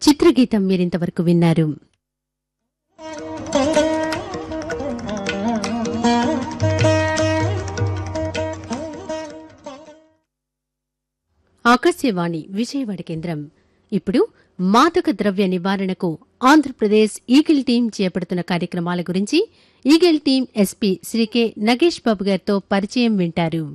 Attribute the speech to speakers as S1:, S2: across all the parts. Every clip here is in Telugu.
S1: చిత్రగీతం మీరింతవరకు విన్నారు ఆకాశవాణి విజయవాడ కేంద్రం ఇప్పుడు మాదక ద్రవ్య నివారణకు ఆంధ్రప్రదేశ్ ఈగిల్ టీం చేపడుతున్న కార్యక్రమాల గురించి eagle team SP Shri K Nagesh Babu గారితో పరిచయం వింటారు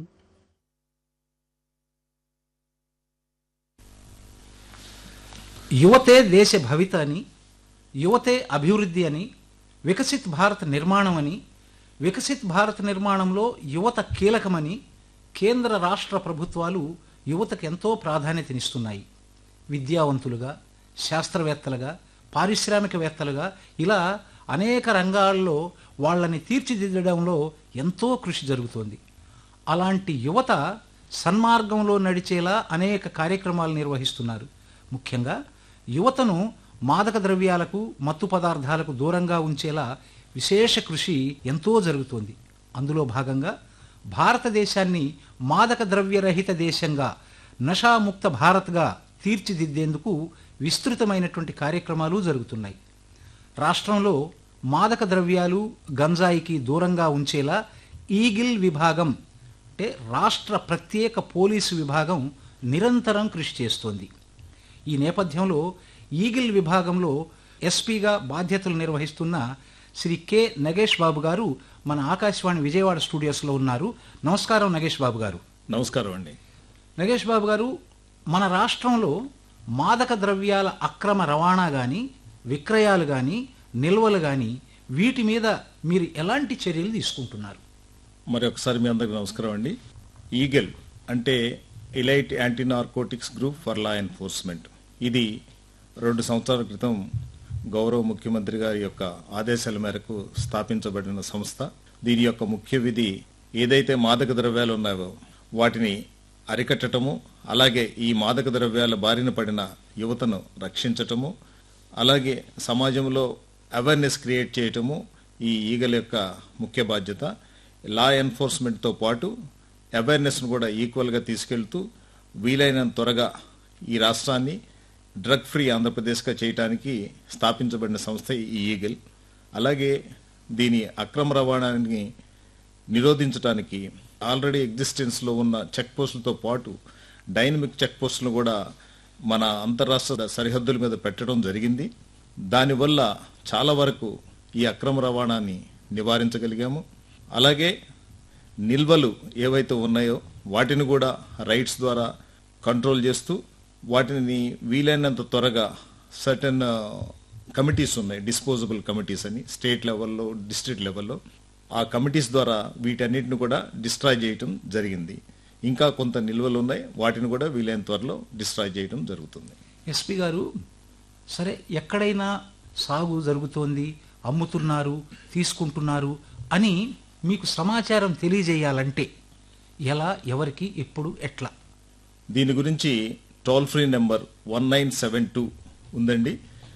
S2: యువతే దేశ భవిత అని యువతే అభివృద్ధి అని వికసిత్ భారత్ నిర్మాణం అని వికసిత్ భారత్ నిర్మాణంలో యువత కీలకమని కేంద్ర రాష్ట్ర ప్రభుత్వాలు యువతకు ఎంతో ప్రాధాన్యతనిస్తున్నాయి విద్యావంతులుగా శాస్త్రవేత్తలుగా పారిశ్రామికవేత్తలుగా ఇలా అనేక రంగాల్లో వాళ్ళని తీర్చిదిద్దడంలో ఎంతో కృషి జరుగుతోంది అలాంటి యువత సన్మార్గంలో నడిచేలా అనేక కార్యక్రమాలు నిర్వహిస్తున్నారు ముఖ్యంగా యువతను మాదక ద్రవ్యాలకు మత్తు పదార్థాలకు దూరంగా ఉంచేలా విశేష కృషి ఎంతో జరుగుతోంది అందులో భాగంగా భారతదేశాన్ని మాదక ద్రవ్యరహిత దేశంగా నషాముక్త భారత్గా తీర్చిదిద్దేందుకు విస్తృతమైనటువంటి కార్యక్రమాలు జరుగుతున్నాయి రాష్ట్రంలో మాదక ద్రవ్యాలు గంజాయికి దూరంగా ఉంచేలా ఈగిల్ విభాగం అంటే రాష్ట్ర ప్రత్యేక పోలీసు విభాగం నిరంతరం కృషి చేస్తోంది ఈ నేపథ్యంలో ఈగిల్ విభాగంలో ఎస్పీగా బాధ్యతలు నిర్వహిస్తున్న శ్రీ కె నగేష్ బాబు గారు మన ఆకాశవాణి విజయవాడ స్టూడియోస్లో ఉన్నారు నమస్కారం నగేష్ బాబు గారు
S3: నమస్కారం అండి
S2: నగేష్ బాబు గారు మన రాష్ట్రంలో మాదక ద్రవ్యాల అక్రమ రవాణా కానీ విక్రయాలు కానీ నిల్వలు కానీ వీటి మీద మీరు ఎలాంటి చర్యలు తీసుకుంటున్నారు
S3: మరి ఒకసారి మీ అందరికి నమస్కారం అండి ఈగల్ అంటే elite anti narcotics group for law enforcement ఇది రెండు సంవత్సరాల క్రితం గౌరవ ముఖ్యమంత్రి గారి యొక్క ఆదేశాల మేరకు స్థాపించబడిన సంస్థ దీని యొక్క ముఖ్య విధి ఏదైతే మాదక ద్రవ్యాలు ఉన్నాయో వాటిని అరికట్టటము అలాగే ఈ మాదక ద్రవ్యాల బారిన పడిన యువతను రక్షించటము అలాగే సమాజంలో అవేర్నెస్ క్రియేట్ చేయటము ఈ ఈగల యొక్క ముఖ్య బాధ్యత లా ఎన్ఫోర్స్మెంట్తో పాటు అవేర్నెస్ను కూడా ఈక్వల్గా తీసుకెళ్తూ వీలైనంత త్వరగా ఈ రాష్ట్రాన్ని డ్రగ్ ఫ్రీ ఆంధ్రప్రదేశ్గా చేయటానికి స్థాపించబడిన సంస్థ ఈ ఈగల్ అలాగే దీని అక్రమ రవాణాని నిరోధించడానికి ఆల్రెడీ ఎగ్జిస్టెన్స్లో ఉన్న చెక్ పోస్టులతో పాటు డైనమిక్ చెక్ పోస్టులను కూడా మన అంతరాష్ట్ర సరిహద్దుల మీద పెట్టడం జరిగింది దానివల్ల చాలా వరకు ఈ అక్రమ రవాణాని నివారించగలిగాము అలాగే నిల్వలు ఏవైతే ఉన్నాయో వాటిని కూడా రైట్స్ ద్వారా కంట్రోల్ చేస్తూ వాటిని వీలైనంత త్వరగా సర్టన్ కమిటీస్ ఉన్నాయి డిస్పోజబుల్ కమిటీస్ అని స్టేట్ లెవెల్లో డిస్ట్రిక్ట్ లెవెల్లో ఆ కమిటీస్ ద్వారా వీటన్నిటిని కూడా డిస్ట్రాయ్ చేయటం జరిగింది ఇంకా కొంత నిల్వలు ఉన్నాయి వాటిని కూడా వీలైన త్వరలో డిస్ట్రాయ్ చేయడం జరుగుతుంది
S2: ఎస్పీ గారు సరే ఎక్కడైనా సాగు జరుగుతోంది అమ్ముతున్నారు తీసుకుంటున్నారు అని మీకు సమాచారం తెలియజేయాలంటే ఎలా ఎవరికి ఎప్పుడు ఎట్లా
S3: దీని గురించి toll free number one nine seven two ఉందండి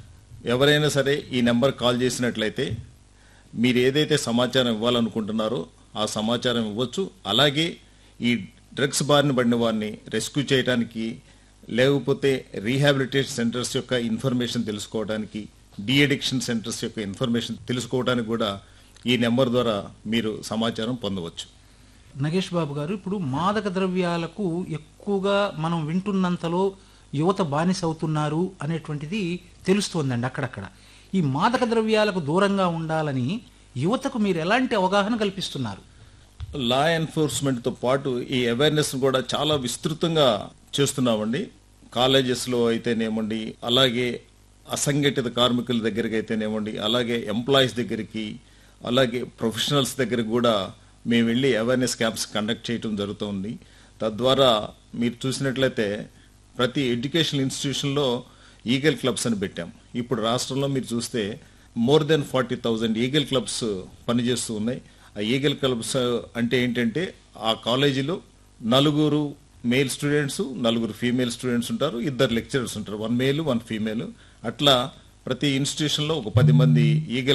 S3: ఎవరైనా సరే ఈ నెంబర్ కాల్ చేసినట్లయితే మీరు ఏదైతే సమాచారం ఇవ్వాలనుకుంటున్నారో ఆ సమాచారం ఇవ్వచ్చు అలాగే ఈ డ్రగ్స్ బారిన పడిన వారిని రెస్క్యూ చేయడానికి లేకపోతే రీహాబిలిటేషన్ సెంటర్స్ యొక్క ఇన్ఫర్మేషన్ తెలుసుకోవడానికి డి అడిక్షన్ సెంటర్స్ యొక్క ఇన్ఫర్మేషన్ తెలుసుకోవడానికి కూడా ఈ నెంబర్ ద్వారా మీరు సమాచారం పొందవచ్చు
S2: నగేష్ బాబు గారు ఇప్పుడు మాదక ద్రవ్యాలకు ఎక్కువగా మనం వింటున్నంతలో యువత బానిస అవుతున్నారు అనేటువంటిది తెలుస్తోందండి అక్కడక్కడ ఈ మాదక ద్రవ్యాలకు దూరంగా ఉండాలని యువతకు మీరు ఎలాంటి అవగాహన కల్పిస్తున్నారు
S3: లా ఎన్ఫోర్స్మెంట్తో పాటు ఈ అవేర్నెస్ కూడా చాలా విస్తృతంగా చేస్తున్నామండి కాలేజెస్లో అయితేనేమండి అలాగే అసంఘటిత కార్మికుల దగ్గరికి అయితేనేమండి అలాగే ఎంప్లాయీస్ దగ్గరికి అలాగే ప్రొఫెషనల్స్ దగ్గరికి కూడా మేము వెళ్ళి అవేర్నెస్ క్యాంప్స్ కండక్ట్ చేయడం జరుగుతుంది తద్వారా మీరు చూసినట్లయితే ప్రతి ఎడ్యుకేషనల్ ఇన్స్టిట్యూషన్లో ఈగల్ క్లబ్స్ అని పెట్టాం ఇప్పుడు రాష్ట్రంలో మీరు చూస్తే more than forty thousand eagle clubs పనిచేస్తూ ఉన్నాయి ఆ ఈగల్ క్లబ్స్ అంటే ఏంటంటే ఆ కాలేజీలో నలుగురు మేల్ స్టూడెంట్స్ నలుగురు ఫీమేల్ స్టూడెంట్స్ ఉంటారు ఇద్దరు లెక్చరర్స్ ఉంటారు వన్ మేల్ వన్ ఫీమేల్ అట్లా ప్రతి ఇన్స్టిట్యూషన్లో ఒక పది మంది ఈగల్